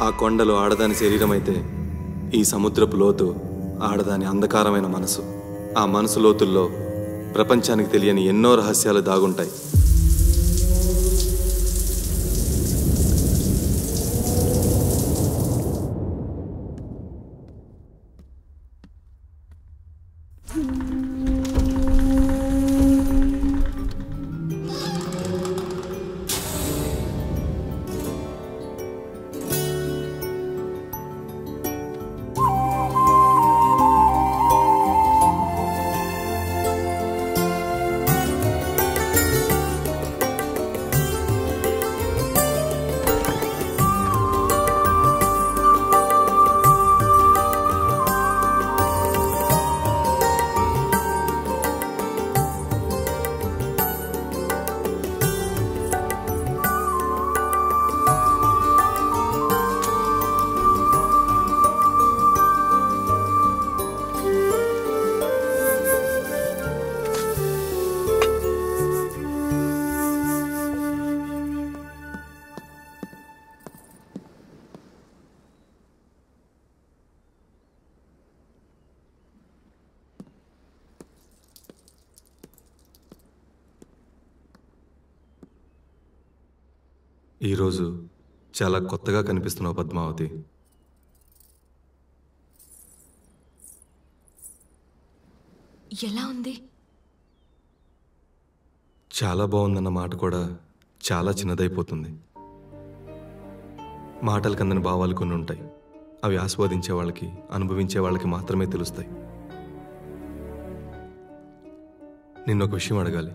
కొండలు ఆడదాని శరీరం అయితే ఈ సముద్రపు లోతు ఆడదాని అంధకారమైన మనసు ఆ మనసు లోతుల్లో ప్రపంచానికి తెలియని ఎన్నో రహస్యాలు దాగుంటాయి ఈరోజు చాలా కొత్తగా కనిపిస్తున్నావు పద్మావతి ఎలా ఉంది చాలా బాగుందన్న మాట కూడా చాలా చిన్నదైపోతుంది మాటలు కందని భావాలు కొన్ని ఉంటాయి అవి ఆస్వాదించే వాళ్ళకి అనుభవించే వాళ్ళకి మాత్రమే తెలుస్తాయి నిన్న ఒక విషయం అడగాలి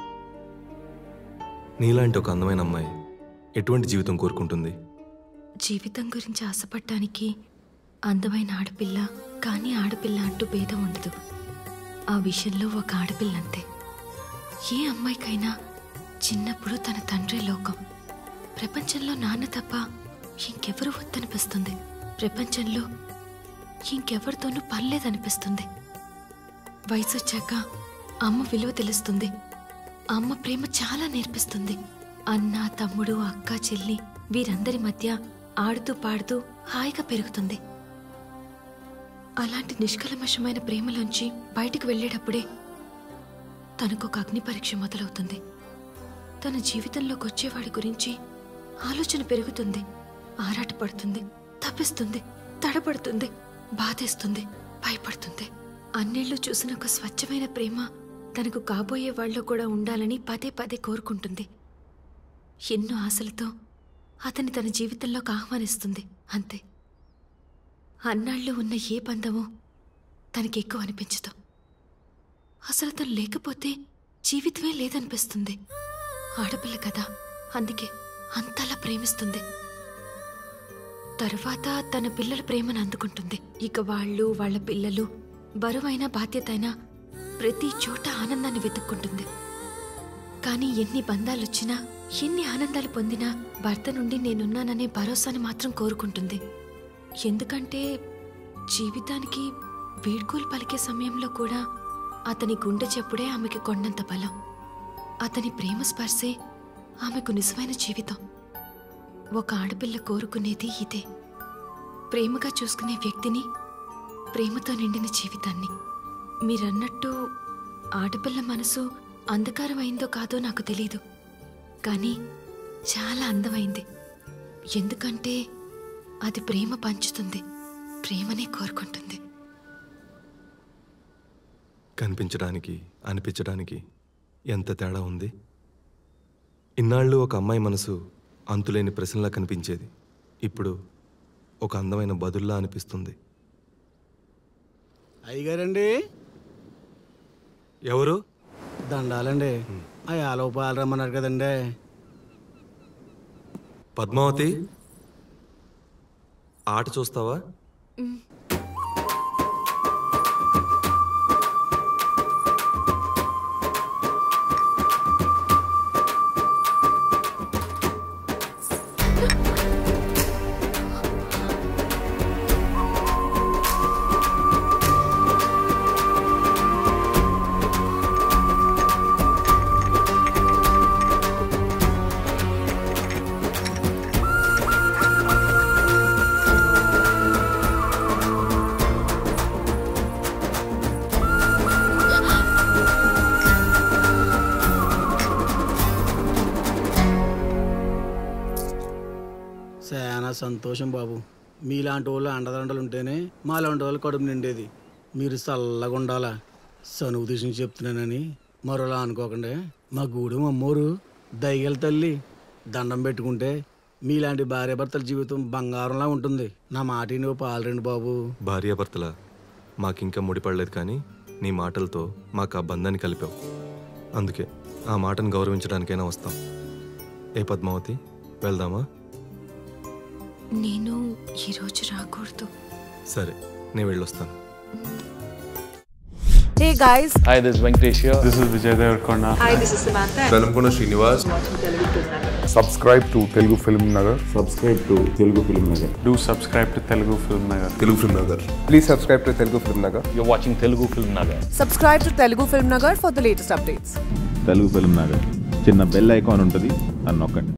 నీలాంటి ఒక అందమైన అమ్మాయి ఎటువంటి జీవితం కోరుకుంటుంది జీవితం గురించి ఆశపడటానికి అందమైన ఆడపిల్ల కానీ ఆడపిల్ల అంటూ భేదం ఉండదు ఆ విషయంలో ఒక ఆడపిల్ల అంతే ఏ అమ్మాయికైనా చిన్నప్పుడు తన తండ్రి లోకం ప్రపంచంలో నాన్న తప్ప ఇంకెవరు వద్దనిపిస్తుంది ప్రపంచంలో ఇంకెవరితోనూ పనిలేదనిపిస్తుంది వయసు వచ్చాక అమ్మ విలువ తెలుస్తుంది అమ్మ ప్రేమ చాలా నేర్పిస్తుంది అన్న తమ్ముడు అక్క చెల్లి వీరందరి మధ్య ఆడుతూ పాడుతూ హాయిగా పెరుగుతుంది అలాంటి నిష్కలమషమైన ప్రేమలోంచి బయటికి వెళ్ళేటప్పుడే తనకొక అగ్ని పరీక్ష మొదలవుతుంది తన జీవితంలోకి వచ్చేవాడి గురించి ఆలోచన పెరుగుతుంది ఆరాటపడుతుంది తప్పిస్తుంది తడబడుతుంది బాధేస్తుంది భయపడుతుంది అన్నేళ్లు చూసిన ఒక స్వచ్ఛమైన ప్రేమ తనకు కాబోయే వాళ్ళు కూడా ఉండాలని పదే పదే కోరుకుంటుంది ఎన్నో ఆశలతో అతని తన జీవితంలోకి ఆహ్వానిస్తుంది అంతే అన్నాళ్ళు ఉన్న ఏ బంధమో తనకి ఎక్కువ అనిపించదు అసలు తను లేకపోతే జీవితమే లేదనిపిస్తుంది ఆడపిల్ల కదా అందుకే అంతలా ప్రేమిస్తుంది తరువాత తన పిల్లల ప్రేమను అందుకుంటుంది ఇక వాళ్ళు వాళ్ళ పిల్లలు బరువైన బాధ్యత అయినా ప్రతి చోట ఆనందాన్ని వెతుక్కుంటుంది కానీ ఎన్ని బంధాలొచ్చినా ఎన్ని ఆనందాలు పొందినా భర్త నుండి నేనున్నాననే భరోసాని మాత్రం కోరుకుంటుంది ఎందుకంటే జీవితానికి వీడ్కోలు పలికే సమయంలో కూడా అతని గుండె చెప్పుడే ఆమెకి కొండంత బలం అతని ప్రేమ స్పర్శే ఆమెకు నిజమైన జీవితం ఒక ఆడపిల్ల కోరుకునేది ఇదే ప్రేమగా చూసుకునే వ్యక్తిని ప్రేమతో నిండిన జీవితాన్ని మీరన్నట్టు ఆడపిల్ల మనసు అంధకారం అయిందో కాదో నాకు తెలీదు కానీ చాలా అందమైంది ఎందుకంటే అది ప్రేమ పంచుతుంది ప్రేమనే కోరుకుంటుంది కనిపించడానికి అనిపించడానికి ఎంత తేడా ఉంది ఇన్నాళ్ళు ఒక అమ్మాయి మనసు అంతులేని ప్రశ్నలా కనిపించేది ఇప్పుడు ఒక అందమైన బదుల్లా అనిపిస్తుంది అయ్యగారండి ఎవరు దండాలండి అవి ఆలోపాలు రమ్మన్నారు కదండి పద్మావతి ఆట చూస్తావా సంతోషం బాబు మీలాంటి వాళ్ళు అండదండలు ఉంటేనే మాలాంటి వాళ్ళు కడుపు నిండేది మీరు చల్లగా ఉండాలా సనువు తీసి చెప్తున్నానని మరోలా అనుకోకండి మా గూడెం అమ్మోరు దయ్యల తల్లి దండం పెట్టుకుంటే మీలాంటి భార్యాభర్తల జీవితం బంగారంలా ఉంటుంది నా మాట నువ్వు పాలరండి బాబు భార్యాభర్తల మాకింకా ముడిపడలేదు కానీ నీ మాటలతో మాకు ఆ బంధాన్ని కలిపావు అందుకే ఆ మాటను గౌరవించడానికైనా వస్తాం ఏ పద్మావతి వెళ్దామా నేను ఈరోజు రాకూడదు సరే నేను వెళ్ళొస్తాను Hey guys, Hi, this is Venkatesh here. This is Vijay Devarkonda. Velankonda Srinivas subscribe to Telugu Film Nagar. Subscribe to Telugu film Nagar Do subscribe to Telugu Film Nagar. Telugu film Nagar Please subscribe to Telugu Film Nagar. You're watching Telugu Film Nagar. subscribe to Telugu Film Nagar for the latest updates. Telugu film Nagar చిన్న bell icon ఉంటుంది అని నొక్కండి